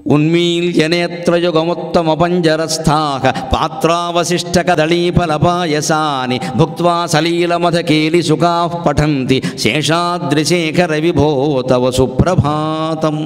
ఉన్మీల్యనేత్రయుగముత్తమ పంజరస్థాః పాత్రావశిష్టకదళీఫలపాయసాని భుక్త్వా సలీలమధకేలి సుఖాః పఠంతి శేషాద్రిశేఖర విభో తవ సుప్రభాతం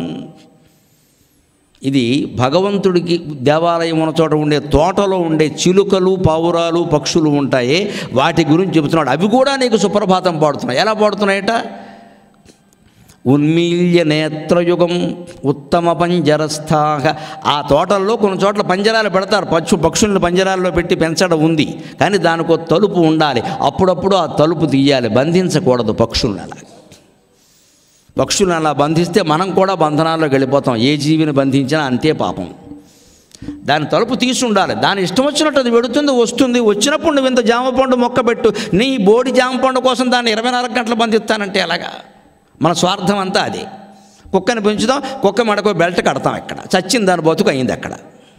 ఇది భగవంతుడికి దేవాలయం ఉన్న చోట ఉండే తోటలో ఉండే చిలుకలు పావురాలు పక్షులు ఉంటాయి వాటి గురించి చెబుతున్నాడు అవి కూడా నీకు సుప్రభాతం పాడుతున్నాయి ఎలా పాడుతున్నాయట ఉన్మీల్య నేత్రయుగం ఉత్తమ పంజరస్థాహ ఆ తోటల్లో కొన్ని చోట్ల పంజరాలు పెడతారు పక్షు పక్షుల్ని పంజరాల్లో పెట్టి పెంచడం ఉంది కానీ దానికి ఒక తలుపు ఉండాలి అప్పుడప్పుడు ఆ తలుపు తీయాలి బంధించకూడదు పక్షుల్ని అలా పక్షులను అలా బంధిస్తే మనం కూడా బంధనాల్లోకి వెళ్ళిపోతాం ఏ జీవిని బంధించినా అంతే పాపం దాని తలుపు తీసి ఉండాలి దాని ఇష్టం వచ్చినట్టు అది వెడుతుంది వస్తుంది వచ్చినప్పుడు నువ్వు ఇంత జామ పండు మొక్క పెట్టు నీ బోడి జామ పండు కోసం దాన్ని ఇరవై నాలుగు గంటలు బంధిస్తానంటే ఎలాగా మన స్వార్థం అంతా అదే కుక్కని పెంచుదాం కుక్క మడకో బెల్ట్ కడతాం ఇక్కడ చచ్చింది దాని బతుకు అయింది అక్కడ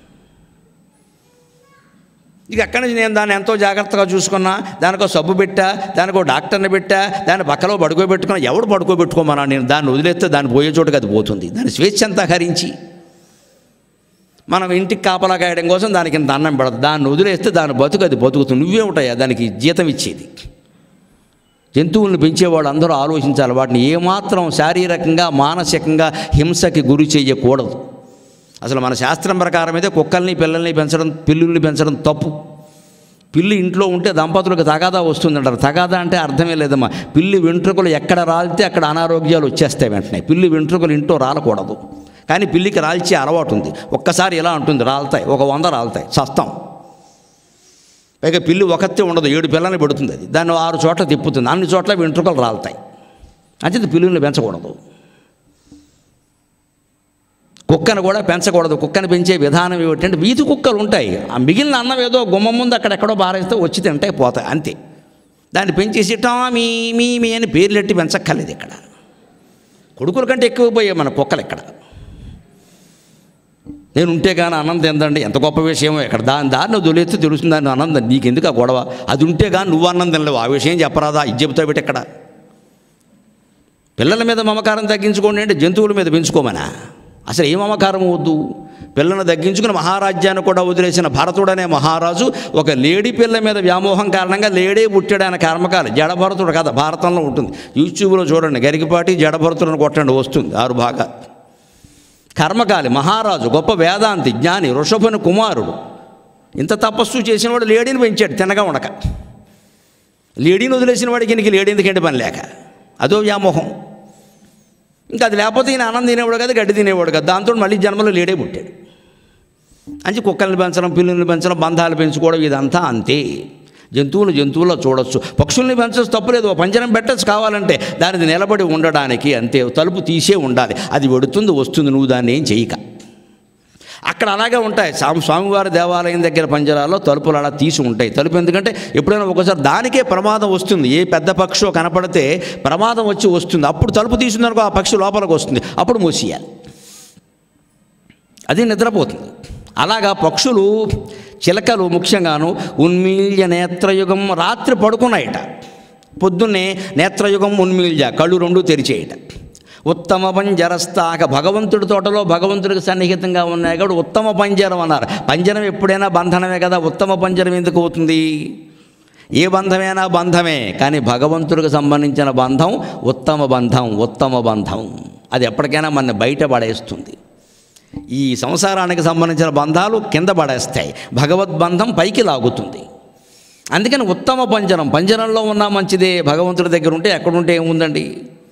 ఇక అక్కడి నుంచి నేను దాన్ని ఎంతో జాగ్రత్తగా చూసుకున్నా దానికో సబ్బు పెట్టా దానికో డాక్టర్ని పెట్టా దాని పక్కలో పడుకోబెట్టుకున్నా ఎవడు పడుకోబెట్టుకోమన్నా నేను దాన్ని వదిలేస్తే దాన్ని పోయే చోటుకి అది పోతుంది దాని స్వేచ్ఛ అంతా హరించి మనం ఇంటికి కాపలా కాయడం కోసం దానికి ఇంత అన్నం పెడదు దాన్ని వదిలేస్తే దాని బతుకు అది బతుకుతుంది నువ్వే ఉంటాయా దానికి జీతం ఇచ్చేది జంతువులను పెంచేవాళ్ళు అందరూ ఆలోచించాలి వాటిని ఏమాత్రం శారీరకంగా మానసికంగా హింసకి గురి చేయకూడదు అసలు మన శాస్త్రం ప్రకారం అయితే కుక్కల్ని పిల్లల్ని పెంచడం పిల్లుల్ని పెంచడం తప్పు పిల్లి ఇంట్లో ఉంటే దంపతులకు తగాదా వస్తుందంటారు తగాదా అంటే అర్థమే లేదమ్మా పిల్లి వెంట్రుకలు ఎక్కడ రాలితే అక్కడ అనారోగ్యాలు వచ్చేస్తాయి వెంటనే పిల్లి వెంట్రుకలు ఇంట్లో రాలకూడదు కానీ పిల్లికి రాల్చే అలవాటు ఉంది ఒక్కసారి ఇలా ఉంటుంది రాలుతాయి ఒక వంద రాలుతాయి సస్తాం పైగా పిల్లి ఒకతే ఉండదు ఏడు పిల్లల్ని పెడుతుంది అది దాన్ని ఆరు చోట్ల తిప్పుతుంది అన్ని చోట్ల వెంట్రుకలు రాలుతాయి అంచేది పిల్లుల్ని పెంచకూడదు కుక్కను కూడా పెంచకూడదు కుక్కను పెంచే విధానం ఏమిటంటే వీధి కుక్కలు ఉంటాయి ఆ మిగిలిన అన్నం ఏదో గుమ్మం ముందు అక్కడెక్కడో బారేస్తే వచ్చి తింటాయి పోతాయి అంతే దాన్ని పెంచేసి టామీ మీ మీ అని పేర్లెట్టి పెంచక్కర్లేదు ఇక్కడ కొడుకుల కంటే ఎక్కువ పోయాయి మన కుక్కలు ఇక్కడ నేను ఉంటే కానీ అన్నం తిందండి ఎంత గొప్ప విషయమో ఇక్కడ దాని దారిని వదిలేస్తే తెలుస్తుంది దాని ఆనందం నీకెందుకు ఆ గొడవ అది ఉంటే కానీ నువ్వు అన్నం తినలేవు ఆ విషయం చెప్పరాదా ఇది చెబుతావు పెట్టి ఇక్కడ పిల్లల మీద మమకారం తగ్గించుకోండి అంటే జంతువుల మీద పెంచుకోమనా అసలు ఏ మమకారం వద్దు పిల్లలను తగ్గించుకుని మహారాజ్యాన్ని కూడా వదిలేసిన భరతుడనే మహారాజు ఒక లేడీ పిల్ల మీద వ్యామోహం కారణంగా లేడీ పుట్టాడు ఆయన కర్మకాలి జడభరతుడు కదా భారతంలో ఉంటుంది యూట్యూబ్లో చూడండి గరికిపాటి జడభరతులను కొట్టండి వస్తుంది ఆరు భాగా కర్మకాలి మహారాజు గొప్ప వేదాంతి జ్ఞాని వృషభుని కుమారుడు ఇంత తపస్సు చేసినవాడు లేడీని పెంచాడు తినగా ఉండక లేడీని వదిలేసిన వాడికి ఇంక లేడీ ఎందుకంటే పని లేక అదో వ్యామోహం ఇంకా అది లేకపోతే ఈయన అన్నం తినేవాడు కదా గడ్డి తినేవాడు కదా దాంతో మళ్ళీ జన్మలో లేడే పుట్టాడు అంచి కుక్కల్ని పెంచడం పిల్లుల్ని పెంచడం బంధాలు పెంచుకోవడం ఇదంతా అంతే జంతువులు జంతువుల్లో చూడొచ్చు పక్షుల్ని పెంచచ్చు తప్పులేదు ఓ పంజరం పెట్టచ్చు కావాలంటే దానిది నిలబడి ఉండడానికి అంతే తలుపు తీసే ఉండాలి అది వెడుతుంది వస్తుంది నువ్వు దాన్ని ఏం చేయక అక్కడ అలాగే ఉంటాయి స్వామి స్వామివారి దేవాలయం దగ్గర పంజరాల్లో తలుపులు అలా తీసి ఉంటాయి తలుపు ఎందుకంటే ఎప్పుడైనా ఒకసారి దానికే ప్రమాదం వస్తుంది ఏ పెద్ద పక్షో కనపడితే ప్రమాదం వచ్చి వస్తుంది అప్పుడు తలుపు తీసిందనుకో ఆ పక్షి లోపలికి వస్తుంది అప్పుడు మూసేయాలి అది నిద్రపోతుంది అలాగా పక్షులు చిలకలు ముఖ్యంగాను ఉన్మీల్య నేత్రయుగం రాత్రి పడుకున్నాయట పొద్దున్నే నేత్రయుగం ఉన్మీల్య కళ్ళు రెండు తెరిచేయట ఉత్తమ పంజరస్తాక భగవంతుడి తోటలో భగవంతుడికి సన్నిహితంగా ఉన్నాయి కాబట్టి ఉత్తమ పంజరం అన్నారు పంజరం ఎప్పుడైనా బంధనమే కదా ఉత్తమ పంజరం ఎందుకు అవుతుంది ఏ బంధమైనా బంధమే కానీ భగవంతుడికి సంబంధించిన బంధం ఉత్తమ బంధం ఉత్తమ బంధం అది ఎప్పటికైనా మన బయట పడేస్తుంది ఈ సంసారానికి సంబంధించిన బంధాలు కింద పడేస్తాయి భగవద్బంధం పైకి లాగుతుంది అందుకని ఉత్తమ పంజరం పంజరంలో ఉన్న మంచిదే భగవంతుడి దగ్గర ఉంటే ఎక్కడుంటే ఏముందండి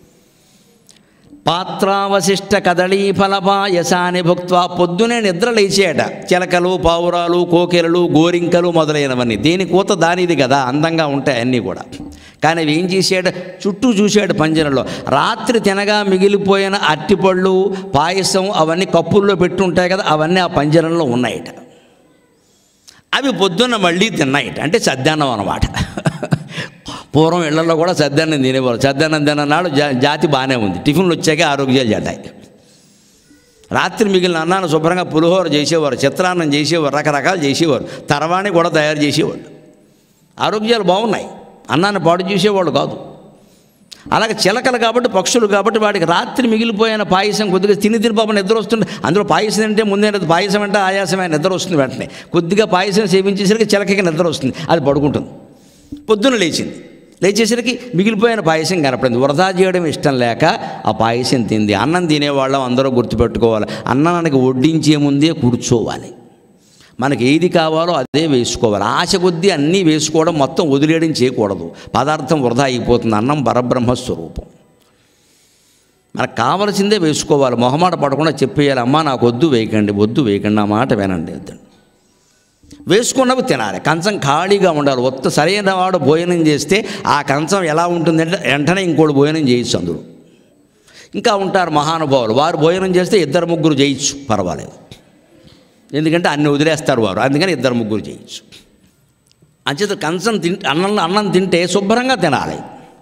పాత్రావశిష్ట కదళీ ఫలపాయసాని భుక్త్వా పొద్దునే నిద్ర లేచేయట చిలకలు పావురాలు కోకిలలు గోరింకలు మొదలైనవన్నీ దేని కూత దానిది కదా అందంగా ఉంటాయి అన్నీ కూడా కానీ అవి ఏం చేసాడు చుట్టూ చూశాడు పంజరంలో రాత్రి తినగా మిగిలిపోయిన అట్టిపళ్ళు పాయసం అవన్నీ కప్పుల్లో పెట్టి ఉంటాయి కదా అవన్నీ ఆ పంజరంలో ఉన్నాయట అవి పొద్దున్న మళ్ళీ తిన్నాయట అంటే సద్దాన్నం అన్నమాట పూర్వం ఇళ్లలో కూడా సద్దన్నం తినేవారు సద్దన్నం తిననాడు జా జాతి బాగానే ఉంది టిఫిన్లు వచ్చాక ఆరోగ్యాలు చెడ్డాయి రాత్రి మిగిలిన అన్నాన్ని శుభ్రంగా పులిహోర చేసేవారు చిత్రాన్నం చేసేవారు రకరకాలు చేసేవారు తర్వాణి కూడా తయారు చేసేవాళ్ళు ఆరోగ్యాలు బాగున్నాయి అన్నాన్ని పాడు చేసేవాళ్ళు కాదు అలాగే చిలకలు కాబట్టి పక్షులు కాబట్టి వాటికి రాత్రి మిగిలిపోయిన పాయసం కొద్దిగా తిని తిని పాపం నిద్ర వస్తుంది అందులో పాయసం అంటే ముందే నిద్ర- పాయసం అంటే ఆయాసమే నిద్ర వస్తుంది వెంటనే కొద్దిగా పాయసం సేవించేసరికి చిలకకి నిద్ర వస్తుంది అది పడుకుంటుంది పొద్దున లేచింది లేచేసరికి మిగిలిపోయిన పాయసం కనపడింది వృధా చేయడం ఇష్టం లేక ఆ పాయసం తింది అన్నం తినేవాళ్ళం అందరూ గుర్తుపెట్టుకోవాలి అన్నానికి వడ్డించే ముందే కూర్చోవాలి మనకి ఏది కావాలో అదే వేసుకోవాలి ఆశ కొద్దీ అన్నీ వేసుకోవడం మొత్తం వదిలేయడం చేయకూడదు పదార్థం వృధా అయిపోతుంది అన్నం పరబ్రహ్మ స్వరూపం మనకు కావలసిందే వేసుకోవాలి మొహమాట పడకుండా చెప్పేయాలి అమ్మా నాకు వద్దు వేయకండి వద్దు వేయకండి నా మాట వినండి వద్దండి వేసుకున్నవి తినాలి కంచం ఖాళీగా ఉండాలి ఒత్త సరైన వాడు భోజనం చేస్తే ఆ కంచం ఎలా ఉంటుందంటే వెంటనే ఇంకోటి భోజనం చేయొచ్చు అందులో ఇంకా ఉంటారు మహానుభావులు వారు భోజనం చేస్తే ఇద్దరు ముగ్గురు చేయొచ్చు పర్వాలేదు ఎందుకంటే అన్ని వదిలేస్తారు వారు అందుకని ఇద్దరు ముగ్గురు చేయొచ్చు అంచేత కంచం తిన్ అన్నం అన్నం తింటే శుభ్రంగా తినాలి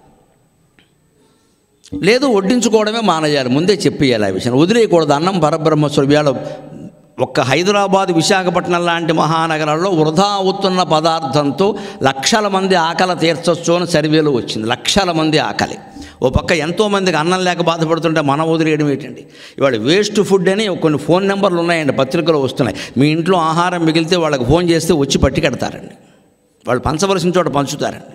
లేదు వడ్డించుకోవడమే మానేయాలి ముందే చెప్పేయాలి ఆ విషయం వదిలేయకూడదు అన్నం పరబ్రహ్మస్వరూపి ఇవాళ ఒక్క హైదరాబాద్ విశాఖపట్నం లాంటి మహానగరాల్లో వృధా అవుతున్న పదార్థంతో లక్షల మంది ఆకలి తీర్చొచ్చు అని సర్వేలో వచ్చింది లక్షల మంది ఆకలి ఓ పక్క ఎంతోమందికి అన్నం లేక బాధపడుతుంటే మనం వదిలేయడం ఏంటండి ఇవాళ వేస్ట్ ఫుడ్ అని కొన్ని ఫోన్ నెంబర్లు ఉన్నాయండి పత్రికలు వస్తున్నాయి మీ ఇంట్లో ఆహారం మిగిలితే వాళ్ళకి ఫోన్ చేస్తే వచ్చి పట్టుకెడతారండి వాళ్ళు పంచవలసిన చోట పంచుతారండి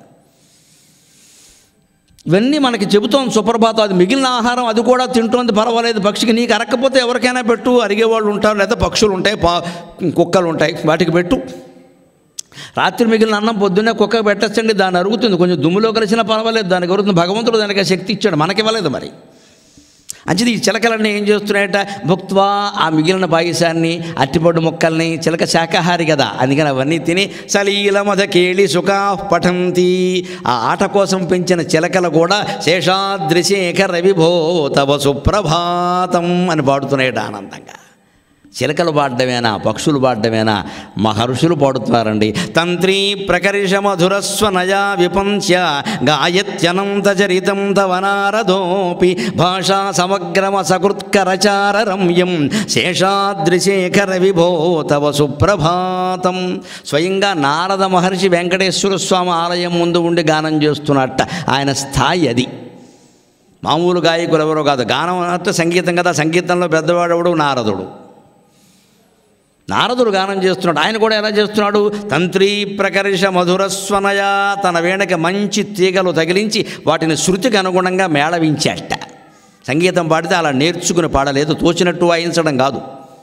ఇవన్నీ మనకి చెబుతోంది సుప్రభాతం అది మిగిలిన ఆహారం అది కూడా తింటోంది పర్వాలేదు పక్షికి నీకు అరక్కపోతే ఎవరికైనా పెట్టు అరిగేవాళ్ళు ఉంటారు లేదా పక్షులు ఉంటాయి పా కుక్కలు ఉంటాయి వాటికి పెట్టు రాత్రి మిగిలిన అన్నం పొద్దున్నే కుక్కకు పెట్టచ్చండి దాన్ని అరుగుతుంది కొంచెం దుమ్ములో కలిసినా పర్వాలేదు దానికి అరుగుతుంది భగవంతుడు దానికి ఆ శక్తి ఇచ్చాడు మనకి ఇవ్వలేదు మరి అంచేది ఈ చిలకలన్నీ ఏం చేస్తున్నాయట భుక్త్వా ఆ మిగిలిన పాయసాన్ని అట్టిపొడ్డు ముక్కల్ని చిలక శాకాహారి కదా అందుకని అవన్నీ తిని సలీలమద కేళి సుఖా పఠంతి ఆ ఆట కోసం పెంచిన చిలకలు కూడా శేషాద్రిశేఖర విభో తవ సుప్రభాతం అని పాడుతున్నాయట ఆనందంగా చిలకలు పాడడమేనా పక్షులు పాడడమేనా మహర్షులు పాడుతున్నారండి తంత్రీ ప్రకర్ష మధురస్వనయా విపంచ్య గాయత్యనంత చరితం తవ నారదోపి భాషా సమగ్రమ సకృత్కరచార రమ్యం శేషాద్రిశేఖర విభో తవ సుప్రభాతం స్వయంగా నారద మహర్షి వెంకటేశ్వర స్వామి ఆలయం ముందు ఉండి గానం చేస్తున్నట్ట ఆయన స్థాయి అది మామూలు గాయకులు ఎవరో కాదు గానం అంటే సంగీతం కదా సంగీతంలో పెద్దవాడెవడు నారదుడు నారదుడు గానం చేస్తున్నాడు ఆయన కూడా ఎలా చేస్తున్నాడు తంత్రీ ప్రకర్ష మధురస్వనయ తన వీణకి మంచి తీగలు తగిలించి వాటిని శృతికి అనుగుణంగా మేళవించాట సంగీతం పాడితే అలా నేర్చుకుని పాడలేదు తోచినట్టు వాయించడం కాదు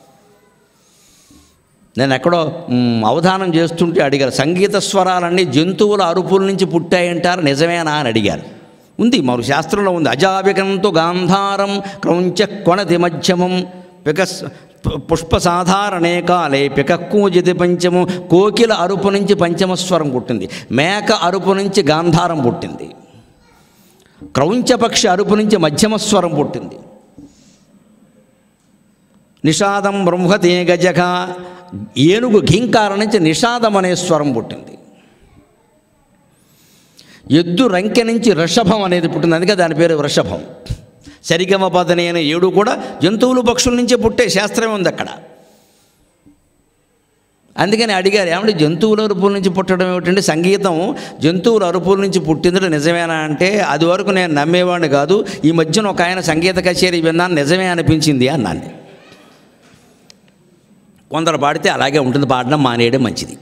నేను ఎక్కడో మ్, అవధానం చేస్తుంటే అడిగారు సంగీత స్వరాలన్నీ జంతువుల అరుపుల నుంచి పుట్టాయంటారు నిజమేనా అని అడిగారు ఉంది మరి శాస్త్రంలో ఉంది అజావికంతో గాంధారం క్రౌంచ కొణతి మధ్యమం పికస్ పు- పుష్ప సాధారణే కాలే పికక్కూజితి పంచము కోకిల అరుపు నుంచి పంచమస్వరం పుట్టింది మేక అరుపు నుంచి గాంధారం పుట్టింది క్రౌంచపక్షి అరుపు నుంచి మధ్యమస్వరం పుట్టింది నిషాదం బ్రహ్మతే గజక ఏనుగు ఘీంకారం నుంచి నిషాదం అనే స్వరం పుట్టింది ఎద్దు రంకె నుంచి వృషభం అనేది పుట్టింది అందుకే దాని పేరు వృషభం సరిగమ పదని అనే ఏడు కూడా జంతువులు పక్షుల నుంచే పుట్టే శాస్త్రమే ఉంది అక్కడ అందుకని అడిగారు ఏమంటే జంతువుల అరుపుల నుంచి పుట్టడం ఏమిటంటే సంగీతం జంతువుల అరుపుల నుంచి పుట్టింది నిజమేనా అంటే అది వరకు నేను నమ్మేవాడిని కాదు ఈ మధ్యన ఒక ఆయన సంగీత కచేరీ విన్నాను నిజమే అనిపించింది అన్నాను కొందరు పాడితే అలాగే ఉంటుంది పాడడం మానేయడం మంచిది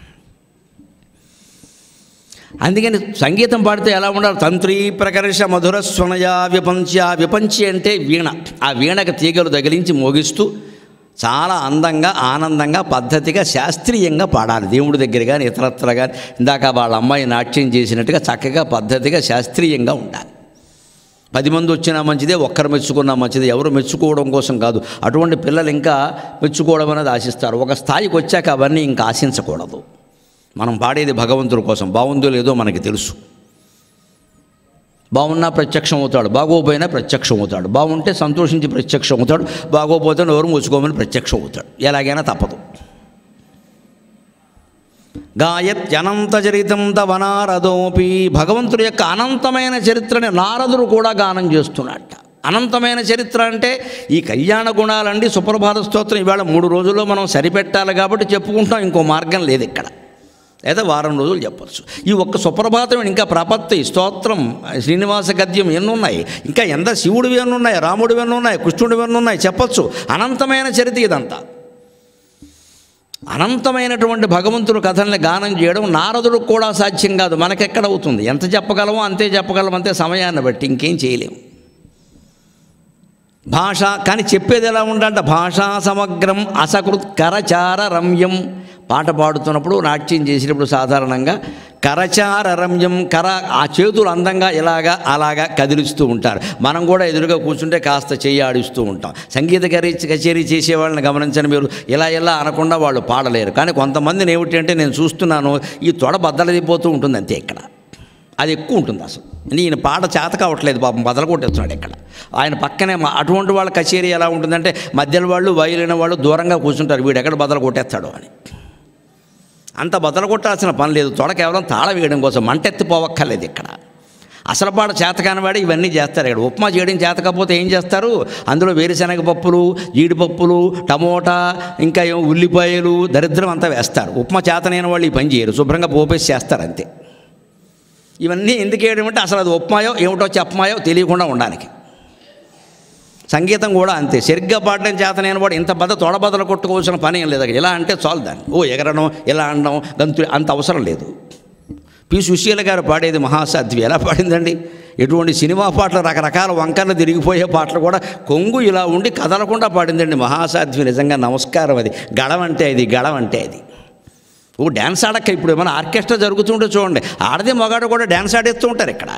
అందుకని సంగీతం పాడితే ఎలా ఉండాలి తంత్రి ప్రకర్ష మధుర స్వనయ విపంచ విపంచి అంటే వీణ ఆ వీణకు తీగలు తగిలించి మోగిస్తూ చాలా అందంగా ఆనందంగా పద్ధతిగా శాస్త్రీయంగా పాడాలి దేవుడి దగ్గర కానీ ఇతరత్ర కానీ ఇందాక వాళ్ళ అమ్మాయి నాట్యం చేసినట్టుగా చక్కగా పద్ధతిగా శాస్త్రీయంగా ఉండాలి పది మంది వచ్చినా మంచిదే ఒక్కరు మెచ్చుకున్నా మంచిదే ఎవరు మెచ్చుకోవడం కోసం కాదు అటువంటి పిల్లలు ఇంకా మెచ్చుకోవడం అనేది ఆశిస్తారు ఒక స్థాయికి వచ్చాక అవన్నీ ఇంకా ఆశించకూడదు మనం పాడేది భగవంతుడి కోసం బాగుందో లేదో మనకి తెలుసు బాగున్నా ప్రత్యక్షం అవుతాడు బాగోపోయినా ప్రత్యక్షం అవుతాడు బాగుంటే సంతోషించి ప్రత్యక్షం అవుతాడు బాగోపోతే నోరు మూసుకోమని ప్రత్యక్షం అవుతాడు ఎలాగైనా తప్పదు గాయత్యనంత చరితం తవ నారదోపి భగవంతుడి యొక్క అనంతమైన చరిత్రని నారదుడు కూడా గానం చేస్తున్నట్ట అనంతమైన చరిత్ర అంటే ఈ కళ్యాణ గుణాలండి సుప్రభాత స్తోత్రం ఇవాళ మూడు రోజుల్లో మనం సరిపెట్టాలి కాబట్టి చెప్పుకుంటాం ఇంకో మార్గం లేదు ఇక్కడ లేదా వారం రోజులు చెప్పచ్చు ఈ ఒక్క సుప్రభాతం ఇంకా ప్రపత్తి స్తోత్రం శ్రీనివాస గద్యం ఎన్ని ఉన్నాయి ఇంకా ఎంత శివుడివి ఎన్ని ఉన్నాయి రాముడివి ఎన్ని ఉన్నాయి కృష్ణుడివి ఎన్ని ఉన్నాయి చెప్పచ్చు అనంతమైన చరిత్ర ఇదంతా అనంతమైనటువంటి భగవంతుడు కథల్ని గానం చేయడం నారదుడికి కూడా సాధ్యం కాదు మనకెక్కడ అవుతుంది ఎంత చెప్పగలమో అంతే చెప్పగలం అంతే సమయాన్ని బట్టి ఇంకేం చేయలేము భాష కానీ చెప్పేది ఎలా ఉండాలంటే భాషా సమగ్రం అసకృత్ కరచార రమ్యం పాట పాడుతున్నప్పుడు నాట్యం చేసేటప్పుడు సాధారణంగా కరచార రమ్యం కర ఆ చేతులు అందంగా ఇలాగా అలాగా కదిలిస్తూ ఉంటారు మనం కూడా ఎదురుగా కూర్చుంటే కాస్త చెయ్యి ఆడిస్తూ ఉంటాం సంగీత కరీ కచేరీ చేసే వాళ్ళని గమనించండి మీరు ఇలా ఇలా అనకుండా వాళ్ళు పాడలేరు కానీ కొంతమందిని ఏమిటి అంటే నేను చూస్తున్నాను ఈ తొడ బద్దలదిపోతూ ఉంటుంది అంతే ఇక్కడ అది ఎక్కువ ఉంటుంది అసలు ఈయన పాట చేత కావట్లేదు పాపం బదలు కొట్టేస్తున్నాడు ఇక్కడ ఆయన పక్కనే మా- అటువంటి వాళ్ళ కచేరీ ఎలా ఉంటుందంటే మధ్యలో వాళ్ళు వైలిన వాళ్ళు దూరంగా కూర్చుంటారు వీడు ఎక్కడ బదలు కొట్టేస్తాడో అని అంత బదలు కొట్టాల్సిన పని లేదు తొడ కేవలం తాళ వేయడం కోసం మంటెత్తిపోవక్కర్లేదు ఇక్కడ అసలు పాట చేత కానివాడు ఇవన్నీ చేస్తారు ఇక్కడ ఉప్మా చేయడం చేత కాకపోతే ఏం చేస్తారు అందులో వేరుశనగ పప్పులు జీడిపప్పులు టమోటా ఇంకా ఏమో ఉల్లిపాయలు దరిద్రం అంతా వేస్తారు ఉప్మా చేతనైన వాళ్ళు ఈ పని చేయరు శుభ్రంగా పోపేసి చేస్తారు అంతే ఇవన్నీ ఎందుకు వేయడం అంటే అసలు అది ఉప్మాయో ఏమిటో చెప్పమాయో తెలియకుండా ఉండడానికి సంగీతం కూడా అంతే సరిగ్గా పాడడం చేతనైన వాడు ఇంత బద్ద తొడబద్దలు కొట్టుకోవాల్సిన పని ఏం లేదు అక్కడ. ఇలా అంటే చాలు దాన్ని ఓ ఎగరడం ఇలా అనడం గంతు అంత అవసరం లేదు పి సుశీల గారు పాడేది మహాసాధ్వి ఎలా పాడిందండి ఎటువంటి సినిమా పాటలు రకరకాల వంకర్లు తిరిగిపోయే పాటలు కూడా కొంగు ఇలా ఉండి కదలకుండా పాడిందండి మహాసాధ్వి నిజంగా నమస్కారం అది గళం అంటే అది గళం అంటే అది ఓ డ్యాన్స్ ఆడక్క ఇప్పుడు ఏమైనా ఆర్కెస్ట్రా జరుగుతుంటే చూడండి ఆడది మగాడు కూడా డ్యాన్స్ ఆడేస్తూ ఉంటారు ఇక్కడ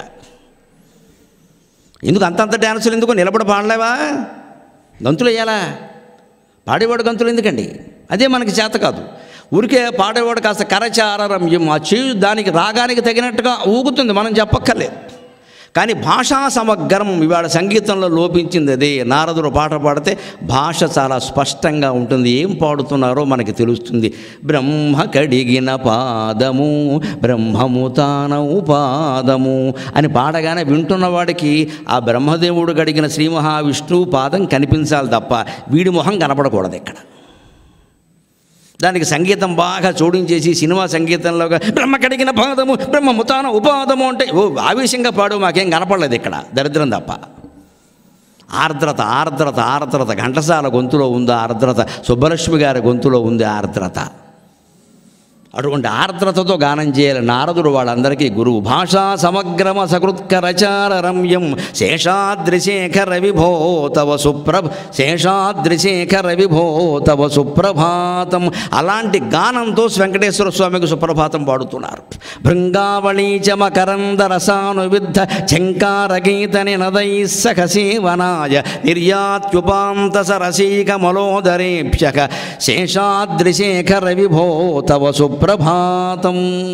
ఎందుకు అంతంత డ్యాన్సులు ఎందుకు నిలబడి పాడలేవా గంతులు వేయాలా పాడేవాడు గంతులు ఎందుకండి అదే మనకి చేత కాదు ఊరికే పాడేవాడు కాస్త కరచార రమ్యం ఆ చేయి దానికి రాగానికి తగినట్టుగా ఊగుతుంది మనం చెప్పక్కర్లేదు కానీ భాషా సమగ్రం ఇవాళ సంగీతంలో లోపించింది అదే నారదుడు పాట పాడితే భాష చాలా స్పష్టంగా ఉంటుంది ఏం పాడుతున్నారో మనకి తెలుస్తుంది బ్రహ్మ కడిగిన పాదము బ్రహ్మము తానవు పాదము అని పాడగానే వింటున్న వాడికి ఆ బ్రహ్మదేవుడు గడిగిన శ్రీ మహావిష్ణువు పాదం కనిపించాలి తప్ప వీడి మొహం కనపడకూడదు ఇక్కడ దానికి సంగీతం బాగా జోడించేసి సినిమా సంగీతంలో బ్రహ్మ కడిగిన పాదము బ్రహ్మ ముతాన ఉపాదము అంటే ఓ ఆవేశంగా పాడు మాకేం కనపడలేదు ఇక్కడ దరిద్రం తప్ప ఆర్ద్రత ఆర్ద్రత ఆర్ద్రత ఘంటసాల గొంతులో ఉంది ఆర్ద్రత సుబ్బలక్ష్మి గారి గొంతులో ఉంది ఆర్ద్రత అటువంటి ఆర్ద్రతతో గానం చేయాలి నారదుడు వాళ్ళందరికీ గురువు భాషా సమగ్రమ సకృత్కరచార రమ్యం శేషాద్రిశేఖర విభో తవ సుప్రభ శేషాద్రిశేఖర విభో తవ సుప్రభాతం అలాంటి గానంతో వెంకటేశ్వర స్వామికి సుప్రభాతం పాడుతున్నారు భృంగావళీ చ మకరంద రసానువిద్ధ ఝంకారగీత నినదై సఖ సేవనాయ నిర్యాత్యుపాంత సరసీకమలోదరేభ్యక శేషాద్రిశేఖర విభో తవ సుప్రభాతం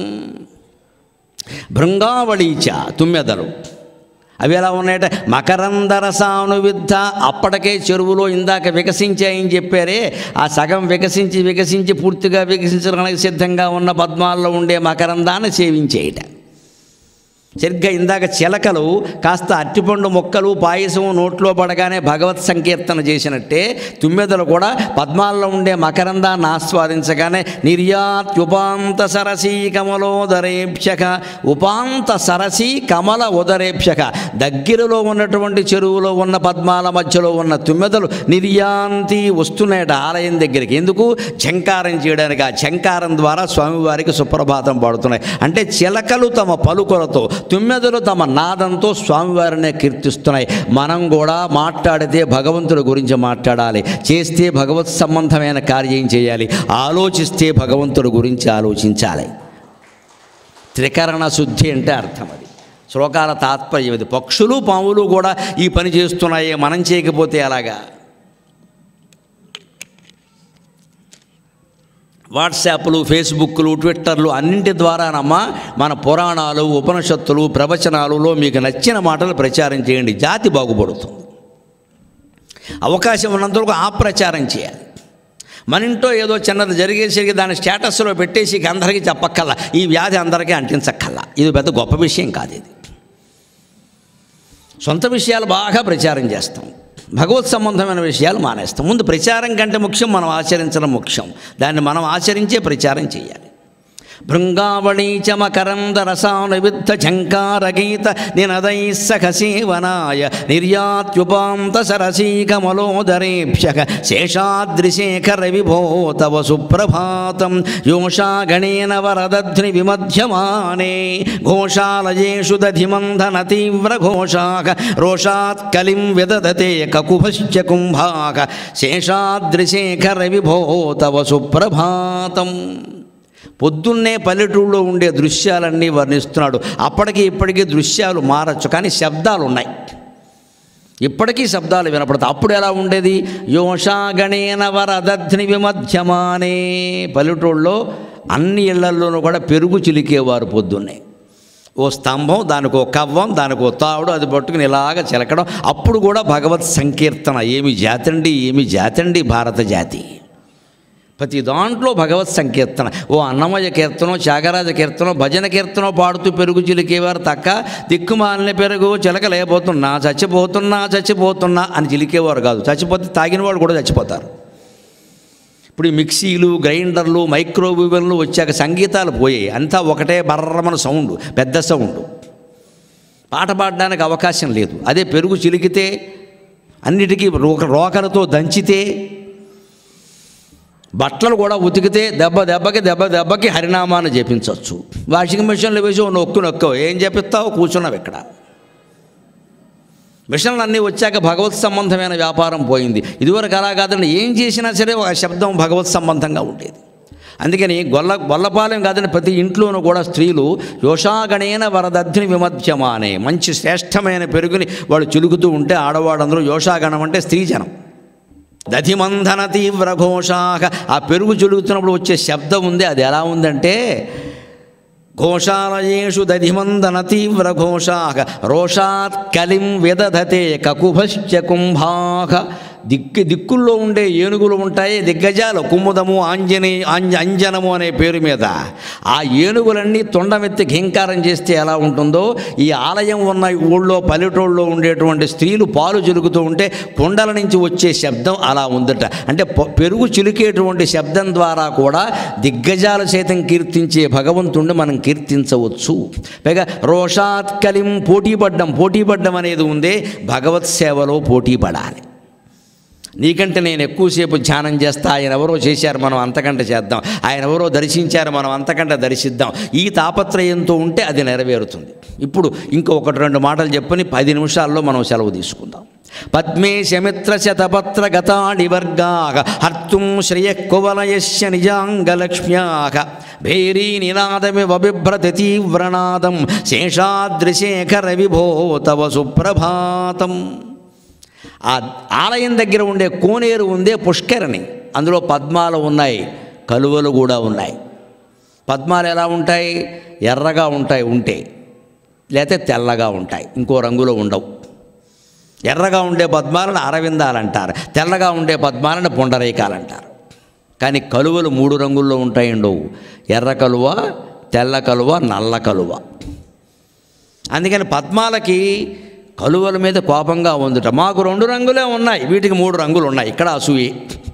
భృంగావళీచ తుమ్మెదలు అవి ఎలా ఉన్నాయట మకరందరసానువిద్ధ అప్పటికే చెరువులో ఇందాక వికసించాయని చెప్పారే ఆ సగం వికసించి వికసించి పూర్తిగా వికసించడానికి సిద్ధంగా ఉన్న పద్మాల్లో ఉండే మకరందాన్ని సేవించేయట సరిగ్గా ఇందాక చిలకలు కాస్త అట్టిపండు మొక్కలు పాయసం నోట్లో పడగానే భగవత్ సంకీర్తన చేసినట్టే తుమ్మెదలు కూడా పద్మాల్లో ఉండే మకరందాన్ని ఆస్వాదించగానే నిర్యాత్యుపాంత సరసీ కమలోదరేభ్యక ఉపాంత సరసీ కమల ఉదరేభ్యక దగ్గరలో ఉన్నటువంటి చెరువులో ఉన్న పద్మాల మధ్యలో ఉన్న తుమ్మెదలు నిర్యాంతి వస్తున్నాయట ఆలయం దగ్గరికి ఎందుకు ఝంకారం చేయడానికి ఆ ఝంకారం ద్వారా స్వామివారికి సుప్రభాతం పాడుతున్నాయి అంటే చిలకలు తమ పలుకులతో తుమ్మెదలు తమ నాదంతో స్వామివారినే కీర్తిస్తున్నాయి మనం కూడా మాట్లాడితే భగవంతుడి గురించి మాట్లాడాలి చేస్తే భగవత్ సంబంధమైన కార్యం చేయాలి ఆలోచిస్తే భగవంతుడి గురించి ఆలోచించాలి త్రికరణ శుద్ధి అంటే అర్థం అది శ్లోకాల తాత్పర్యం ఇది పక్షులు పాములు కూడా ఈ పని చేస్తున్నాయి మనం చేయకపోతే అలాగా వాట్సాప్లు ఫేస్బుక్లు ట్విట్టర్లు అన్నింటి ద్వారానమ్మా మన పురాణాలు ఉపనిషత్తులు ప్రవచనాలలో మీకు నచ్చిన మాటలు ప్రచారం చేయండి జాతి బాగుపడుతుంది అవకాశం ఉన్నంతవరకు ఆ ప్రచారం చేయాలి మన ఇంట్లో ఏదో చిన్నది జరిగేసరికి దాని స్టేటస్లో పెట్టేసి ఇక అందరికీ చెప్పక్కల్లా ఈ వ్యాధి అందరికీ అంటించక్కల్లా ఇది పెద్ద గొప్ప విషయం కాదు ఇది సొంత విషయాలు బాగా ప్రచారం చేస్తాం భగవత్ సంబంధమైన విషయాలు మానేస్తాం ముందు ప్రచారం కంటే ముఖ్యం మనం ఆచరించడం ముఖ్యం దాన్ని మనం ఆచరించే ప్రచారం చేయాలి భృంగావళీ చ మకరంద రసానువిద్ధ ఝంకారగీత నినదై సఖ సేవనాయ నిర్యాత్యుపాంత సరసీకమలోదరేభ్య శేషాద్రిశేఖర విభో తవ సుప్రభాతం యోషా గణేన వరదధ్ని విమధ్యమానే ఘోషాలయేషు దధిమంధన తీవ్ర ఘోషాక రోషాత్ కలిం విదదతే కకుభశ్చ కుంభాక శేషాద్రిశేఖర విభో తవ సుప్రభాతం పొద్దున్నే పల్లెటూళ్ళలో ఉండే దృశ్యాలన్నీ వర్ణిస్తున్నాడు అప్పటికి ఇప్పటికీ దృశ్యాలు మారచ్చు కానీ శబ్దాలు ఉన్నాయి ఇప్పటికీ శబ్దాలు వినపడతాయి అప్పుడు ఎలా ఉండేది యోషాగణేన వరదధ్ని విమధ్యమానే పల్లెటూళ్ళలో అన్ని ఇళ్లల్లోనూ కూడా పెరుగు చిలికేవారు పొద్దున్నే ఓ స్తంభం దానికి ఓ కవ్వం దానికి ఓ తావుడు అది పట్టుకుని ఇలాగ చిలకడం అప్పుడు కూడా భగవత్ సంకీర్తన ఏమి జాతండి ఏమి జాతండి భారత జాతి ప్రతి దాంట్లో భగవత్ సంకీర్తన ఓ అన్నమయ్య కీర్తనం త్యాగరాజ కీర్తనం భజన కీర్తనం పాడుతూ పెరుగు చిలికేవారు తక్క దిక్కుమాలిన పెరుగు చిలక లేకపోతున్నా చచ్చిపోతున్నా చచ్చిపోతున్నా అని చిలికేవారు కాదు చచ్చిపోతే తాగిన వాళ్ళు కూడా చచ్చిపోతారు ఇప్పుడు ఈ మిక్సీలు గ్రైండర్లు మైక్రోవేవ్లు వచ్చాక సంగీతాలు పోయాయి అంతా ఒకటే బర్రమన సౌండ్ పెద్ద సౌండ్ పాట పాడడానికి అవకాశం లేదు అదే పెరుగు చిలికితే అన్నిటికీ రోక రోకలతో దంచితే బట్టలు కూడా ఉతికితే దెబ్బ దెబ్బకి దెబ్బ దెబ్బకి హరినామాన్ని జపించవచ్చు వాషింగ్ మిషన్లో వేసి ఓ నొక్కు నొక్కో ఏం చెప్పిస్తావు కూర్చున్నావు ఇక్కడ మిషన్లు అన్నీ వచ్చాక భగవత్ సంబంధమైన వ్యాపారం పోయింది ఇదివరకు అలా కాదండి ఏం చేసినా సరే ఒక శబ్దం భగవత్ సంబంధంగా ఉండేది అందుకని గొల్ల గొల్లపాలెం కాదని ప్రతి ఇంట్లోనూ కూడా స్త్రీలు యోషాగణేన వరదధ్ని విమధ్యమానే మంచి శ్రేష్టమైన పెరుగుని వాళ్ళు చులుకుతూ ఉంటే ఆడవాళ్ళందరూ యోషాగణం అంటే స్త్రీజనం దధిమంధన తీవ్ర ఘోషాక ఆ పెరుగు చులుగుతున్నప్పుడు వచ్చే శబ్దం ఉంది అది ఎలా ఉందంటే ఘోషాలయేషు దధిమందన తీవ్ర ఘోషాక రోషాత్ కలిం విదధతే కకుభశ్చ కుంభాక దిక్కు దిక్కుల్లో ఉండే ఏనుగులు ఉంటాయి దిగ్గజాలు కుముదము ఆంజనే ఆంజ అంజనము అనే పేరు మీద ఆ ఏనుగులన్నీ తొండమెత్తి ఘీంకారం చేస్తే ఎలా ఉంటుందో ఈ ఆలయం ఉన్న ఊళ్ళో పల్లెటూళ్ళలో ఉండేటువంటి స్త్రీలు పాలు చిలుకుతూ ఉంటే కుండల నుంచి వచ్చే శబ్దం అలా ఉందట అంటే పొ- పెరుగు చిలికేటువంటి శబ్దం ద్వారా కూడా దిగ్గజాలు సైతం కీర్తించే భగవంతుణ్ణి మనం కీర్తించవచ్చు పైగా రోషాత్ కలిం పోటీ పడ్డం పోటీ పడ్డం అనేది ఉందే భగవత్ సేవలో పోటీ పడాలి నీకంటే నేను ఎక్కువసేపు ధ్యానం చేస్తా ఆయన ఎవరో చేశారు మనం అంతకంటే చేద్దాం ఆయన ఎవరో దర్శించారు మనం అంతకంటే దర్శిద్దాం ఈ తాపత్రయంతో ఉంటే అది నెరవేరుతుంది ఇప్పుడు ఇంకో ఒకటి రెండు మాటలు చెప్పని పది నిమిషాల్లో మనం సెలవు తీసుకుందాం పద్మే శమిత్ర శతపత్ర గతాడి వర్గాక హర్తుం శ్రియ కువలయస్య నిజాంగలక్ష్మ్యాక భేరీ నినాదమివ బిభ్రతి తీవ్రనాదం శేషాద్రిశేఖర విభో తవ సుప్రభాతం ఆ ఆలయం దగ్గర ఉండే కోనేరు ఉందే పుష్కరిణి అందులో పద్మాలు ఉన్నాయి కలువలు కూడా ఉన్నాయి పద్మాలు ఎలా ఉంటాయి ఎర్రగా ఉంటాయి ఉంటే లేకపోతే తెల్లగా ఉంటాయి ఇంకో రంగులో ఉండవు ఎర్రగా ఉండే పద్మాలను అరవిందాలు అంటారు తెల్లగా ఉండే పద్మాలను పుండరీకాలు అంటారు కానీ కలువలు మూడు రంగుల్లో ఉంటాయండవు ఎర్ర కలువ తెల్ల కలువ నల్ల కలువ అందుకని పద్మాలకి కలువల మీద కోపంగా ఉందిట మాకు రెండు రంగులే ఉన్నాయి వీటికి మూడు రంగులు ఉన్నాయి ఇక్కడ అసూయే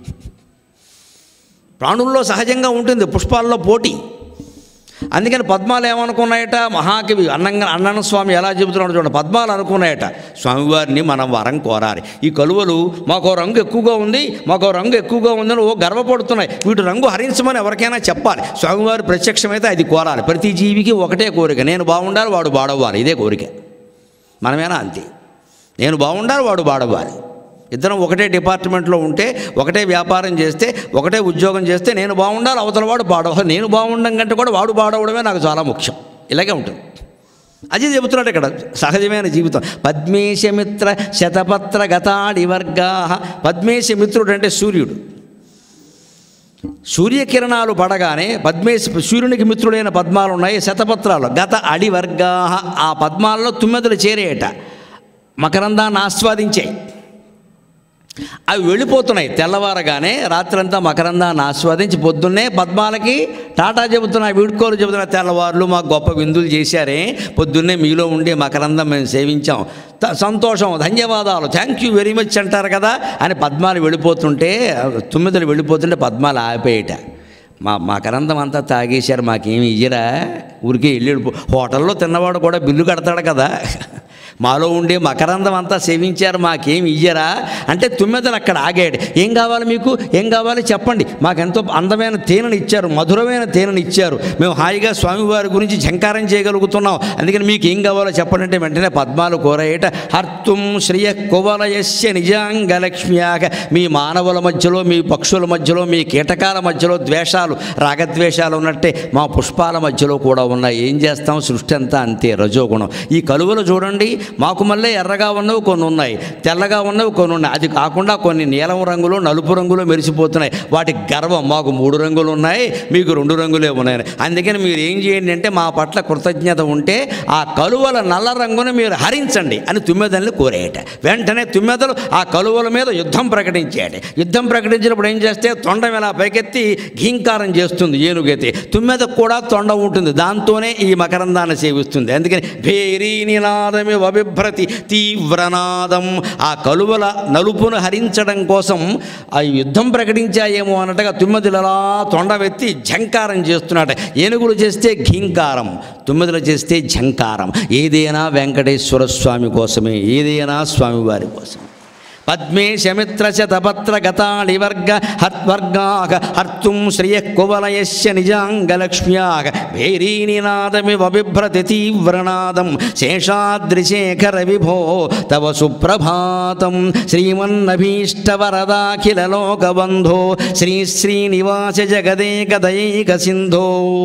ప్రాణుల్లో సహజంగా ఉంటుంది పుష్పాల్లో పోటీ అందుకని పద్మాలు ఏమనుకున్నాయట మహాకవి అన్నంగా అన్నన్న స్వామి ఎలా చెబుతున్నాడు చూడండి పద్మాలు అనుకున్నాయట స్వామివారిని మనం వరం కోరాలి ఈ కలువలు మాకో రంగు ఎక్కువగా ఉంది మాకో రంగు ఎక్కువగా ఉందని ఓ గర్వపడుతున్నాయి వీటి రంగు హరించమని ఎవరికైనా చెప్పాలి స్వామివారి ప్రత్యక్షమైతే అది కోరాలి ప్రతి జీవికి ఒకటే కోరిక నేను బాగుండాలి వాడు బాడవ్వాలి ఇదే కోరిక మనమేనా అంతే నేను బాగుండాలి వాడు బాడవ్వాలి ఇద్దరం ఒకటే డిపార్ట్మెంట్లో ఉంటే ఒకటే వ్యాపారం చేస్తే ఒకటే ఉద్యోగం చేస్తే నేను బాగుండాలి అవతల వాడు బాడవాలి నేను బాగుండడం కంటే కూడా వాడు బాడవడమే నాకు చాలా ముఖ్యం ఇలాగే ఉంటుంది అది చెబుతున్నాడు ఇక్కడ సహజమైన జీవితం పద్మేశమిత్ర శతపత్ర గతాడి వర్గా పద్మేశమిత్రుడు అంటే సూర్యుడు సూర్యకిరణాలు పడగానే పద్మేశ సూర్యునికి మిత్రుడైన పద్మాలు ఉన్నాయి శతపత్రాలు గత అడి వర్గా ఆ పద్మాలలో తుమ్మెదలు చేరేయట మకరందాన్ని ఆస్వాదించాయి అవి వెళ్ళిపోతున్నాయి తెల్లవారగానే రాత్రంతా మకరందాన్ని ఆస్వాదించి పొద్దున్నే పద్మాలకి టాటా చెబుతున్నాయి వీడుకోలు చెబుతున్నాయి తెల్లవారులు మాకు గొప్ప విందులు చేశారే పొద్దున్నే మీలో ఉండే మకరందం మేము సేవించాం త- సంతోషం ధన్యవాదాలు థ్యాంక్ యూ వెరీ మచ్ అంటారు కదా అని పద్మాలు వెళ్ళిపోతుంటే తుమ్మిదలు వెళ్ళిపోతుంటే పద్మాలు ఆపేయట మా మకరందం అంతా తాగేశారు మాకేమి ఇయ్యరా ఊరికే వెళ్ళి హోటల్లో తిన్నవాడు కూడా బిల్లు కడతాడు కదా మాలో ఉండే మకరందం అంతా సేవించారు మాకేం ఇయ్యరా అంటే తుమ్మెదలు అక్కడ ఆగాడు ఏం కావాలి మీకు ఏం కావాలి చెప్పండి మాకెంతో అందమైన తేనెని ఇచ్చారు మధురమైన తేనెని ఇచ్చారు మేము హాయిగా స్వామివారి గురించి ఝంకారం చేయగలుగుతున్నాం అందుకని మీకు ఏం కావాలో చెప్పండి అంటే వెంటనే పద్మాలు కోరయేట హర్తుం శ్రియ కువలయస్య నిజాంగలక్ష్మ్యాగ మీ మానవుల మధ్యలో మీ పక్షుల మధ్యలో మీ కీటకాల మధ్యలో ద్వేషాలు రాగద్వేషాలు ఉన్నట్టే మా పుష్పాల మధ్యలో కూడా ఉన్నాయి ఏం చేస్తాం సృష్టి అంతా అంతే రజోగుణం ఈ కలువలు చూడండి మాకు మళ్ళీ ఎర్రగా ఉన్నవి కొన్ని ఉన్నాయి తెల్లగా ఉన్నవి కొన్ని ఉన్నాయి అది కాకుండా కొన్ని నీలం రంగులో నలుపు రంగులో మెరిసిపోతున్నాయి వాటి గర్వం మాకు మూడు రంగులు ఉన్నాయి మీకు రెండు రంగులే ఉన్నాయి అందుకని మీరు ఏం చేయండి అంటే మా పట్ల కృతజ్ఞత ఉంటే ఆ కలువల నల్ల రంగును మీరు హరించండి అని తుమ్మెదల్ని కోరేయట వెంటనే తుమ్మెదలు ఆ కలువల మీద యుద్ధం ప్రకటించాడు యుద్ధం ప్రకటించినప్పుడు ఏం చేస్తే తొండం ఇలా పైకెత్తి ఘీంకారం చేస్తుంది ఏనుగైతే తుమ్మెదకు కూడా తొండం ఉంటుంది దాంతోనే ఈ మకరందాన్ని సేవిస్తుంది అందుకని భేరీ నినాదమి అభిభ్రతి తీవ్రనాదం ఆ కలువల నలుపును హరించడం కోసం ఆ యుద్ధం ప్రకటించాయేమో అన్నట్టుగా తుమ్మెదలు అలా తొండవెత్తి ఝంకారం చేస్తున్నాడు ఏనుగులు చేస్తే ఘీంకారం తుమ్మెదలు చేస్తే ఝంకారం ఏదైనా వెంకటేశ్వర స్వామి కోసమే ఏదైనా స్వామివారి కోసం పద్మే శమిత్ర శతపత్ర గతాళివర్గ హత్వర్గాక హర్తుం శ్రియ కువలయస్య నిజాంగలక్ష్మ్యాక భేరీనినాదమివ బిభ్రతి తీవ్రనాదం శేషాద్రిశేఖర విభో తవ సుప్రభాతం శ్రీమన్నభీష్టవరదాఖిల లోకబంధో శ్రీ శ్రీనివాస జగదేకదైక సింధో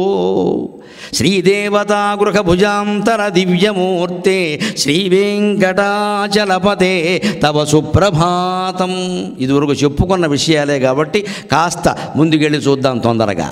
శ్రీదేవతాగృహభుజాంతర దివ్యమూర్తే శ్రీవేంకటాచలపతే తవ సుప్రభాతం ఇదివరకు చెప్పుకున్న విషయాలే కాబట్టి కాస్త ముందుకెళ్ళి చూద్దాం తొందరగా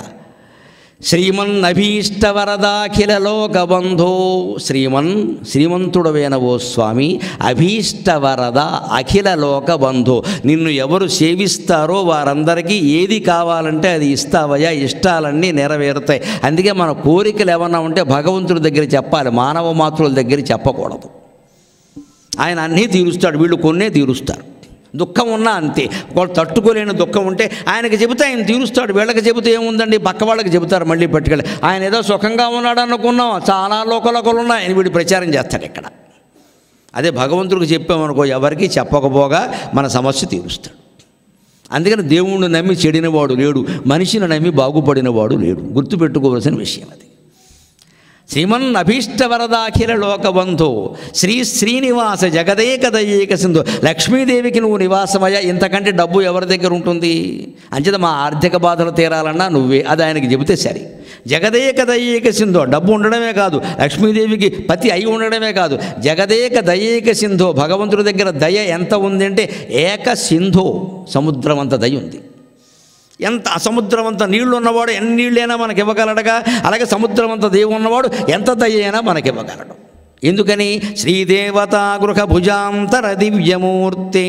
శ్రీమన్నభీష్టవరదాఖిల లోకబంధో శ్రీమన్ శ్రీమంతుడవైన ఓ స్వామి అభీష్టవరద అఖిల లోకబంధో నిన్ను ఎవరు సేవిస్తారో వారందరికీ ఏది కావాలంటే అది ఇస్తావయ్యా ఇష్టాలన్నీ నెరవేరుతాయి అందుకే మన కోరికలు ఏమన్నా ఉంటే భగవంతుడి దగ్గర చెప్పాలి మానవ మాతృల దగ్గర చెప్పకూడదు ఆయన అన్నీ తీరుస్తాడు వీళ్ళు కొన్నే తీరుస్తారు దుఃఖం ఉన్నా అంతే వాళ్ళు తట్టుకోలేని దుఃఖం ఉంటే ఆయనకి చెబితే ఆయన తీరుస్తాడు వీళ్ళకి చెబితే ఏముందండి పక్క వాళ్ళకి చెబుతారు మళ్ళీ పట్టుకెళ్ళి ఆయన ఏదో సుఖంగా ఉన్నాడు అనుకున్నాం చాలా లోకలోకలు ఉన్నాయి ఆయన వీడు ప్రచారం చేస్తాడు ఇక్కడ అదే భగవంతుడికి చెప్పామనుకో ఎవరికి చెప్పకపోగా మన సమస్య తీరుస్తాడు అందుకని దేవుణ్ణి నమ్మి చెడినవాడు లేడు మనిషిని నమ్మి బాగుపడినవాడు లేడు గుర్తుపెట్టుకోవాల్సిన విషయం అది శ్రీమన్ అభీష్టవరదాఖిల లోకబంధో శ్రీ శ్రీనివాస జగదేకదయేక సింధు లక్ష్మీదేవికి నువ్వు నివాసమయ్యా ఇంతకంటే డబ్బు ఎవరి దగ్గర ఉంటుంది అంచేత మా ఆర్థిక బాధలు తీరాలన్నా నువ్వే అది ఆయనకి చెబితే సరే జగదేక దయ్యేక సింధో డబ్బు ఉండడమే కాదు లక్ష్మీదేవికి పతి అయి ఉండడమే కాదు జగదేక దయ్యేక సింధో భగవంతుడి దగ్గర దయ ఎంత ఉంది అంటే ఏక సింధో సముద్రం అంత దయ ఉంది ఎంత సముద్రం అంత నీళ్లు ఉన్నవాడు ఎన్ని నీళ్ళైనా మనకి ఇవ్వగలడుగా అలాగే సముద్రం అంత దేవుడు ఉన్నవాడు ఎంత దయ అయినా మనకి ఇవ్వగలడు ఎందుకని శ్రీదేవతా గృహ భుజాంతర దివ్యమూర్తే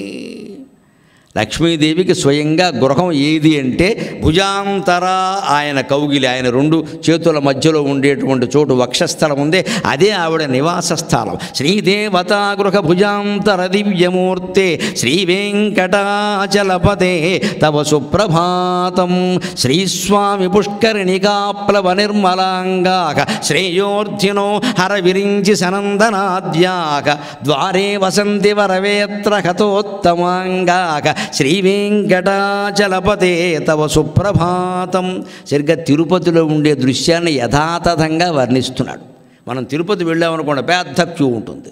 లక్ష్మీదేవికి స్వయంగా గృహం ఏది అంటే భుజాంతర ఆయన కౌగిలి ఆయన రెండు చేతుల మధ్యలో ఉండేటువంటి చోటు వక్షస్థలం ఉంది అదే ఆవిడ నివాస స్థలం శ్రీదేవతా గృహ భుజాంతర దివ్యమూర్తే శ్రీ వెంకటాచలపతే తవ సుప్రభాతం శ్రీస్వామి పుష్కరిణికాప్లవ నిర్మలాంగాక శ్రేయోర్థినో హర విరించి సనందనాద్యాక ద్వారే వసంతి వరవేత్ర కథోత్తమాంగాక శ్రీ వెంకటాచలపతే తవ సుప్రభాతం సరిగ్గా తిరుపతిలో ఉండే దృశ్యాన్ని యథాతథంగా వర్ణిస్తున్నాడు మనం తిరుపతి వెళ్ళామనుకోండి పెద్ద క్యూ ఉంటుంది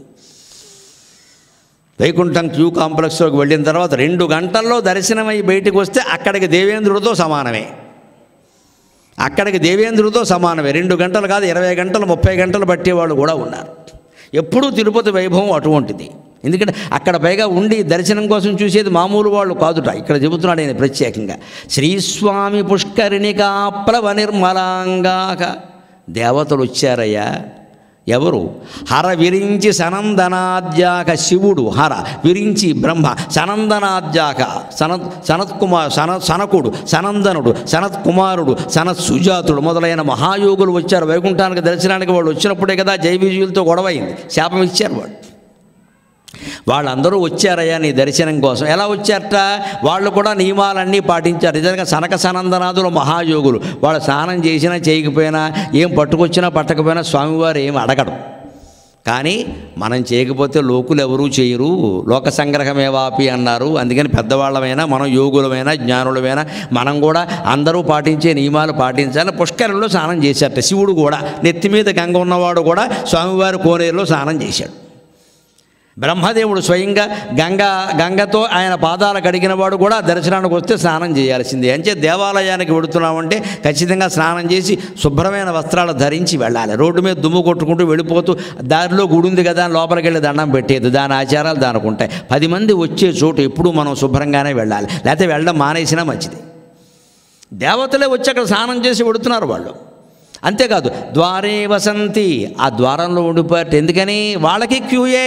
వైకుంఠం క్యూ కాంప్లెక్స్లోకి వెళ్ళిన తర్వాత రెండు గంటల్లో దర్శనమై బయటికి వస్తే అక్కడికి దేవేంద్రుడితో సమానమే అక్కడికి దేవేంద్రుడితో సమానమే రెండు గంటలు కాదు ఇరవై గంటలు ముప్పై గంటలు పట్టేవాళ్ళు కూడా ఉన్నారు ఎప్పుడూ తిరుపతి వైభవం అటువంటిది ఎందుకంటే అక్కడ పైగా ఉండి దర్శనం కోసం చూసేది మామూలు వాళ్ళు కాదుట ఇక్కడ చెబుతున్నాడు ఆయన ప్రత్యేకంగా శ్రీస్వామి పుష్కరిణికా ప్లవ నిర్మలాంగాక దేవతలు వచ్చారయ్యా ఎవరు హర విరించి సనందనాద్యాక శివుడు హర విరించి బ్రహ్మ సనందనాద్యాక సనత్ సనత్కుమార్ సన సనకుడు సనందనుడు సనత్ కుమారుడు సనత్ సుజాతుడు మొదలైన మహాయోగులు వచ్చారు వైకుంఠానికి దర్శనానికి వాళ్ళు వచ్చినప్పుడే కదా జై విజయులతో గొడవ అయింది శాపం ఇచ్చారు వాళ్ళు వాళ్ళందరూ వచ్చారయ్యా నీ దర్శనం కోసం ఎలా వచ్చారట వాళ్ళు కూడా నియమాలన్నీ పాటించారు నిజంగా సనక సనందనాథులు మహాయోగులు వాళ్ళు స్నానం చేసినా చేయకపోయినా ఏం పట్టుకొచ్చినా పట్టకపోయినా స్వామివారు ఏం అడగడం కానీ మనం చేయకపోతే లోకులు ఎవరూ చేయరు లోక సంగ్రహమేవాపి అన్నారు అందుకని పెద్దవాళ్ళమైనా మనం యోగులమైనా జ్ఞానులమైనా మనం కూడా అందరూ పాటించే నియమాలు పాటించాలి పుష్కరంలో స్నానం చేశారట శివుడు కూడా నెత్తి మీద గంగ ఉన్నవాడు కూడా స్వామివారి కోనేరులో స్నానం చేశాడు బ్రహ్మదేవుడు స్వయంగా గంగ గంగతో ఆయన పాదాలు కడిగిన వాడు కూడా దర్శనానికి వస్తే స్నానం చేయాల్సిందే అంటే దేవాలయానికి వెడుతున్నామంటే ఖచ్చితంగా స్నానం చేసి శుభ్రమైన వస్త్రాలు ధరించి వెళ్ళాలి రోడ్డు మీద దుమ్ము కొట్టుకుంటూ వెళ్ళిపోతూ దారిలో గుడి ఉంది కదా అని లోపలికి వెళ్ళి దండం పెట్టేది దాని ఆచారాలు దానికి ఉంటాయి పది మంది వచ్చే చోటు ఎప్పుడూ మనం శుభ్రంగానే వెళ్ళాలి లేకపోతే వెళ్ళడం మానేసినా మంచిది దేవతలే వచ్చి అక్కడ స్నానం చేసి వెడుతున్నారు వాళ్ళు అంతేకాదు ద్వారే వసంతి ఆ ద్వారంలో ఉండిపోయారు ఎందుకని వాళ్ళకి క్యూయే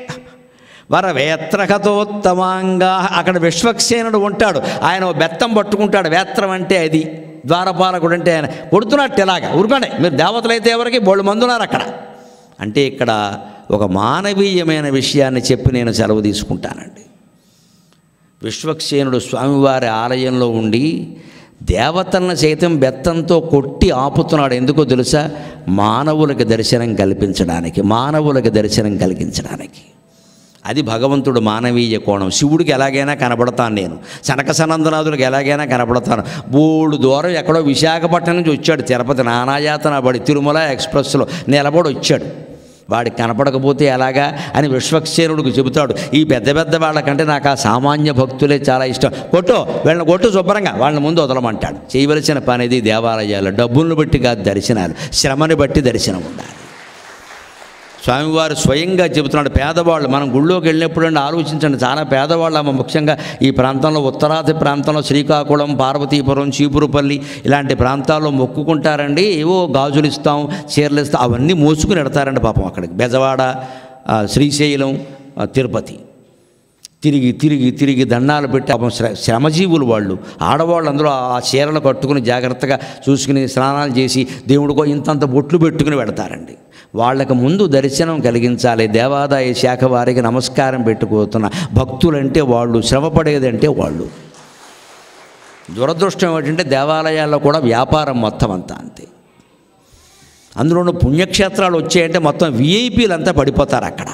వరవేత్రకతోత్తమాంగా అక్కడ విశ్వక్సేనుడు ఉంటాడు ఆయన ఓ బెత్తం పట్టుకుంటాడు వేత్రం అంటే అది ద్వారపాలకుడు అంటే ఆయన కొడుతున్నట్టు ఇలాగా ఊరుకోండి మీరు దేవతలైతే ఎవరికి బోళ్ళు మందున్నారు అక్కడ అంటే ఇక్కడ ఒక మానవీయమైన విషయాన్ని చెప్పి నేను సెలవు తీసుకుంటానండి విశ్వక్సేనుడు స్వామివారి ఆలయంలో ఉండి దేవతలను సైతం బెత్తంతో కొట్టి ఆపుతున్నాడు ఎందుకో తెలుసా మానవులకు దర్శనం కల్పించడానికి మానవులకు దర్శనం కలిగించడానికి అది భగవంతుడు మానవీయ కోణం శివుడికి ఎలాగైనా కనపడతాను నేను సనక సనందనాథులకు ఎలాగైనా కనపడతాను బోడు దూరం ఎక్కడో విశాఖపట్నం నుంచి వచ్చాడు తిరుపతి నానాయాతన పడి తిరుమల ఎక్స్ప్రెస్లో నిలబడి వచ్చాడు వాడికి కనపడకపోతే ఎలాగా అని విశ్వక్సేనుడికి చెబుతాడు ఈ పెద్ద పెద్ద వాళ్ళకంటే నాకు ఆ సామాన్య భక్తులే చాలా ఇష్టం కొట్టు వీళ్ళని కొట్టు శుభ్రంగా వాళ్ళని ముందు వదలమంటాడు చేయవలసిన పని ఇది దేవాలయాలు డబ్బులను బట్టి కాదు దర్శనాలు శ్రమని బట్టి దర్శనం ఉండాలి స్వామివారు స్వయంగా చెబుతున్నాడు పేదవాళ్ళు మనం గుళ్ళోకి వెళ్ళినప్పుడు అండి ఆలోచించండి చాలా పేదవాళ్ళు అమ్మ ముఖ్యంగా ఈ ప్రాంతంలో ఉత్తరాది ప్రాంతంలో శ్రీకాకుళం పార్వతీపురం చీపురుపల్లి ఇలాంటి ప్రాంతాల్లో మొక్కుకుంటారండి ఏవో గాజులు ఇస్తాం చీరలు ఇస్తాం అవన్నీ మోసుకుని ఎడతారండి పాపం అక్కడికి బెజవాడ ఆ, శ్రీశైలం ఆ, తిరుపతి తిరిగి తిరిగి తిరిగి దండాలు పెట్టి పాపం శ్ర శ్రమజీవులు వాళ్ళు ఆడవాళ్ళు అందరూ ఆ చీరలు కట్టుకుని జాగ్రత్తగా చూసుకుని స్నానాలు చేసి దేవుడికో ఇంతంత బొట్లు పెట్టుకుని వెడతారండి వాళ్ళకి ముందు దర్శనం కలిగించాలి దేవాదాయ శాఖ వారికి నమస్కారం పెట్టుకుపోతున్న భక్తులంటే వాళ్ళు శ్రమపడేదంటే వాళ్ళు దురదృష్టం ఏంటంటే దేవాలయాల్లో కూడా వ్యాపారం మొత్తం అంతా అంతే అందులోనూ పుణ్యక్షేత్రాలు వచ్చాయంటే మొత్తం విఐపీలంతా పడిపోతారు అక్కడ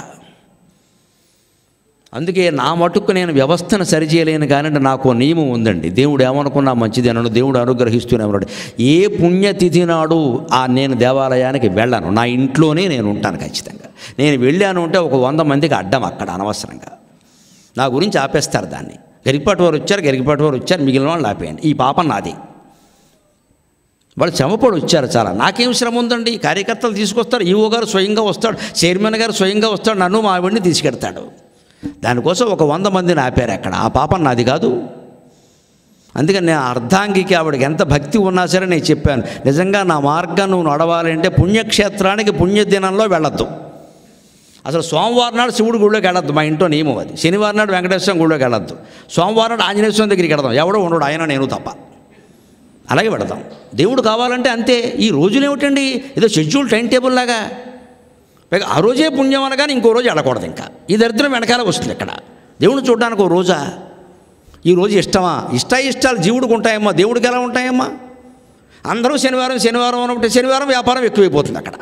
అందుకే నా మటుకు నేను వ్యవస్థను సరిచేయలేను కానీ నాకు ఓ నియమం ఉందండి దేవుడు ఏమనుకున్నా మంచిది అనను దేవుడు అనుగ్రహిస్తూనే ఉన్నాడు ఏ పుణ్యతిథి నాడు ఆ నేను దేవాలయానికి వెళ్ళను నా ఇంట్లోనే నేను ఉంటాను ఖచ్చితంగా నేను వెళ్ళాను అంటే ఒక వంద మందికి అడ్డం అక్కడ అనవసరంగా నా గురించి ఆపేస్తారు దాన్ని గరికపాటి వారు వచ్చారు గరికపాటి వారు వచ్చారు మిగిలిన వాళ్ళు ఆపేయండి ఈ పాపం నాది వాళ్ళు శ్రమపడి వచ్చారు చాలా నాకేం శ్రమ ఉందండి కార్యకర్తలు తీసుకొస్తారు ఈవో గారు స్వయంగా వస్తాడు చైర్మన్ గారు స్వయంగా వస్తాడు నన్ను మా ఆవిడ్ని తీసుకెడతాడు దానికోసం ఒక వంద మందిని ఆపారు అక్కడ ఆ పాపం నాది కాదు అందుకని నేను అర్ధాంగికి ఆవిడకి ఎంత భక్తి ఉన్నా సరే నేను చెప్పాను నిజంగా నా మార్గం నువ్వు నడవాలంటే పుణ్యక్షేత్రానికి పుణ్యదినంలో వెళ్ళొద్దు అసలు సోమవారం నాడు శివుడు గుళ్ళోకి వెళ్ళొద్దు మా ఇంట్లో నియమం అది శనివారం నాడు వెంకటేశ్వరం గుళ్ళోకి వెళ్ళొద్దు సోమవారం నాడు ఆంజనేయ స్వామి దగ్గరికి వెళదాం ఎవడో ఉండడు ఆయన నేను తప్ప అలాగే పెడతాం దేవుడు కావాలంటే అంతే ఈ రోజులు ఏమిటండి ఏదో షెడ్యూల్ టైం టేబుల్ లాగా పైగా ఆ రోజే పుణ్యం అనగానే ఇంకో రోజు వెళ్ళకూడదు ఇంకా ఈ దరిద్రం వెనకాల వస్తుంది ఇక్కడ దేవుడు చూడడానికి ఒక రోజా ఈ రోజు ఇష్టమా ఇష్ట ఇష్టాలు జీవుడికి ఉంటాయమ్మా దేవుడికి ఎలా ఉంటాయమ్మా అందరూ శనివారం శనివారం అన్నప్పుడు శనివారం వ్యాపారం ఎక్కువైపోతుంది అక్కడ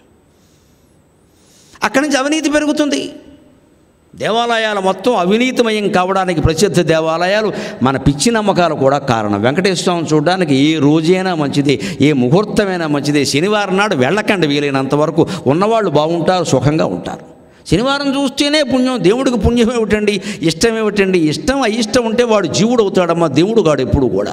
అక్కడి నుంచి అవినీతి పెరుగుతుంది దేవాలయాలు మొత్తం అవినీతిమయం కావడానికి ప్రసిద్ధ దేవాలయాలు మన పిచ్చి నమ్మకాలు కూడా కారణం వెంకటేశ్వర స్వామిని చూడడానికి ఏ రోజైనా మంచిదే ఏ ముహూర్తమైనా మంచిదే శనివారం నాడు వెళ్ళకండి వీలైనంత వరకు ఉన్నవాళ్ళు బాగుంటారు సుఖంగా ఉంటారు శనివారం చూస్తేనే పుణ్యం దేవుడికి పుణ్యం ఏమిటండి ఇష్టం ఏమిటండి ఇష్టం అయిష్టం ఉంటే వాడు జీవుడు అవుతాడమ్మా దేవుడు కాడు ఎప్పుడు కూడా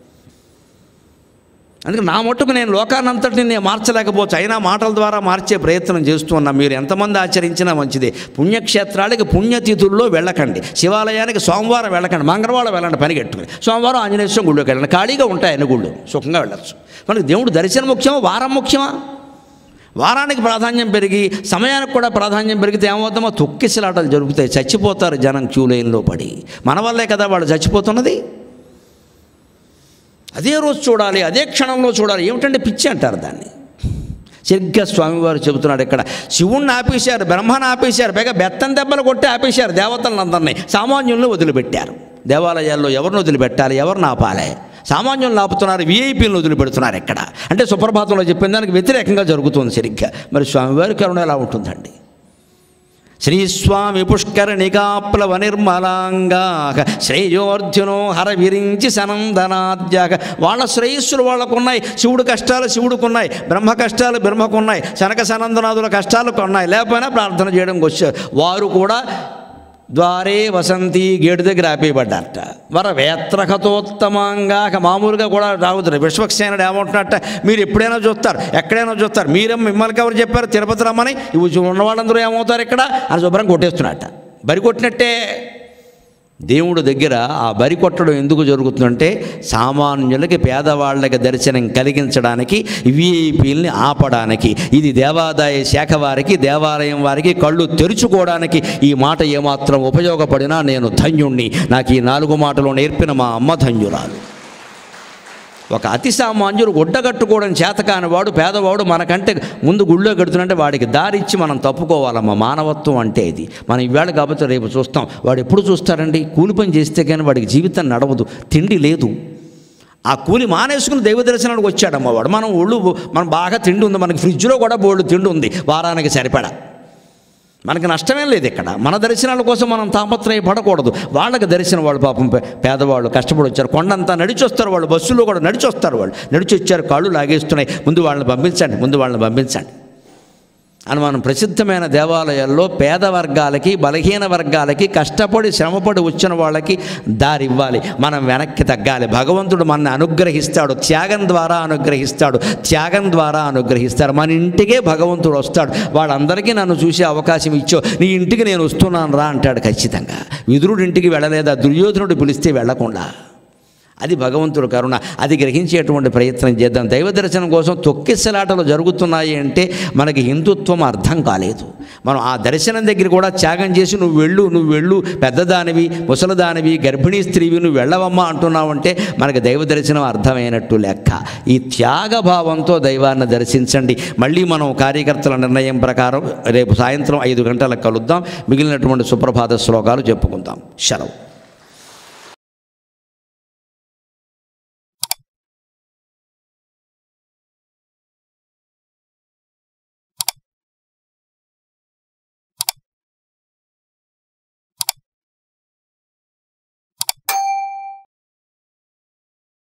అందుకే నా మట్టుకు నేను లోకానంతటిని నేను మార్చలేకపోవచ్చు అయినా మాటల ద్వారా మార్చే ప్రయత్నం చేస్తూ ఉన్నా మీరు ఎంతమంది ఆచరించినా మంచిదే పుణ్యక్షేత్రాలకి పుణ్యతిథుల్లో వెళ్ళకండి శివాలయానికి సోమవారం వెళ్ళకండి మంగళవారం వెళ్ళండి పని కట్టుకుని సోమవారం ఆంజనేయ స్వామి గుళ్ళోకి వెళ్ళండి ఖాళీగా ఉంటాయి అన్ని గుళ్ళు సుఖంగా వెళ్ళచ్చు మనకి దేవుడు దర్శనం ముఖ్యమా వారం ముఖ్యమా వారానికి ప్రాధాన్యం పెరిగి సమయానికి కూడా ప్రాధాన్యం పెరిగితే ఏమవుతామో తొక్కిసలాటలు జరుగుతాయి చచ్చిపోతారు జనం క్యూ లైన్లో పడి మన వల్లే కదా వాళ్ళు చచ్చిపోతున్నది అదే రోజు చూడాలి అదే క్షణంలో చూడాలి ఏమిటంటే పిచ్చి అంటారు దాన్ని సరిగ్గా స్వామివారు చెబుతున్నాడు ఇక్కడ శివుణ్ణి ఆపేశారు బ్రహ్మను ఆపేశారు పైగా బెత్తం దెబ్బలు కొట్టి ఆపేశారు దేవతలందరినీ సామాన్యులను వదిలిపెట్టారు దేవాలయాల్లో ఎవరిని వదిలిపెట్టాలి ఎవరిని ఆపాలి సామాన్యులను ఆపుతున్నారు విఐపీలను వదిలిపెడుతున్నారు ఇక్కడ అంటే సుప్రభాతంలో చెప్పిన దానికి వ్యతిరేకంగా జరుగుతుంది సరిగ్గా మరి స్వామివారి కరుణ ఎలా ఉంటుందండి శ్రీస్వామి పుష్కరణికాప్లవ నిర్మలాంగా శ్రేయోర్జునో హర విరించి సనందనాద్యాక వాళ్ళ శ్రేయస్సులు వాళ్ళకున్నాయి శివుడు కష్టాలు శివుడికున్నాయి బ్రహ్మ కష్టాలు బ్రహ్మకున్నాయి శనక సనందనాథుల కష్టాలు ఉన్నాయి లేకపోయినా ప్రార్థన చేయడానికి వచ్చారు వారు కూడా ద్వారే వసంతి గేటు దగ్గర ఆపేయబడ్డారట వర వేత్రకతోత్తమంగా మామూలుగా కూడా రావుతారు విశ్వక్సేనుడు ఏమంటున్నట్ట మీరు ఎప్పుడైనా చూస్తారు ఎక్కడైనా చూస్తారు మీరేం మిమ్మల్ని ఎవరు చెప్పారు తిరుపతి రమ్మని ఇవి ఉన్న వాళ్ళందరూ ఏమవుతారు ఇక్కడ అని శుభ్రం కొట్టేస్తున్నట్ట బరి కొట్టినట్టే దేవుడు దగ్గర ఆ బరి కొట్టడం ఎందుకు జరుగుతుందంటే సామాన్యులకి పేదవాళ్ళకి దర్శనం కలిగించడానికి విఐపీల్ని ఆపడానికి ఇది దేవాదాయ శాఖ వారికి దేవాలయం వారికి కళ్ళు తెరుచుకోవడానికి ఈ మాట ఏమాత్రం ఉపయోగపడినా నేను ధన్యుణ్ణి నాకు ఈ నాలుగు మాటలు నేర్పిన మా అమ్మ ధన్యురాలు ఒక అతి సామాన్యుడు గుడ్డగట్టుకోవడం చేతకాని వాడు పేదవాడు మనకంటే ముందు గుళ్ళో కడుతున్నంటే వాడికి దారిచ్చి మనం తప్పుకోవాలమ్మా మానవత్వం అంటే ఇది మనం ఈవేళ కాబట్టి రేపు చూస్తాం వాడు ఎప్పుడు చూస్తారండి కూలి పని చేస్తే కానీ వాడికి జీవితం నడవదు తిండి లేదు ఆ కూలి మానేసుకుని దైవ దర్శనానికి వచ్చాడమ్మ వాడు మనం ఒళ్ళు మనం బాగా తిండి ఉంది మనకి ఫ్రిడ్జ్లో కూడా బోల్డ్ తిండి ఉంది వారానికి సరిపడా మనకి నష్టమేం లేదు ఇక్కడ మన దర్శనాల కోసం మనం తాపత్రయపడకూడదు వాళ్ళకి దర్శనం వాళ్ళు పాపం పే- పేదవాళ్ళు కష్టపడి వచ్చారు కొండంతా నడిచి వస్తారు వాళ్ళు బస్సులో కూడా నడిచి వస్తారు వాళ్ళు నడిచి వచ్చారు కాళ్ళు లాగేస్తున్నాయి ముందు వాళ్ళని పంపించండి ముందు వాళ్ళని పంపించండి అని మనం ప్రసిద్ధమైన దేవాలయాల్లో పేద వర్గాలకి బలహీన వర్గాలకి కష్టపడి శ్రమపడి వచ్చిన వాళ్ళకి దారి ఇవ్వాలి మనం వెనక్కి తగ్గాలి భగవంతుడు మనల్ని అనుగ్రహిస్తాడు త్యాగం ద్వారా అనుగ్రహిస్తాడు త్యాగం ద్వారా అనుగ్రహిస్తాడు మన ఇంటికే భగవంతుడు వస్తాడు వాళ్ళందరికీ నన్ను చూసే అవకాశం ఇచ్చో నీ ఇంటికి నేను వస్తున్నాను రా అంటాడు ఖచ్చితంగా విదురుడి ఇంటికి వెళ్ళలేదా దుర్యోధనుడు పిలిస్తే వెళ్ళకుండా అది భగవంతుడు కరుణ అది గ్రహించేటువంటి ప్రయత్నం చేద్దాం దైవ దర్శనం కోసం తొక్కిసలాటలు జరుగుతున్నాయి అంటే మనకి హిందుత్వం అర్థం కాలేదు మనం ఆ దర్శనం దగ్గర కూడా త్యాగం చేసి నువ్వు వెళ్ళు నువ్వు వెళ్ళు పెద్దదానివి ముసలదానివి గర్భిణీ స్త్రీవి నువ్వు వెళ్ళవమ్మా అంటున్నావు అంటే మనకి దైవ దర్శనం అర్థమైనట్టు లెక్క ఈ త్యాగభావంతో దైవాన్ని దర్శించండి మళ్ళీ మనం కార్యకర్తల నిర్ణయం ప్రకారం రేపు సాయంత్రం ఐదు గంటలకు కలుద్దాం మిగిలినటువంటి సుప్రభాత శ్లోకాలు చెప్పుకుందాం శరవు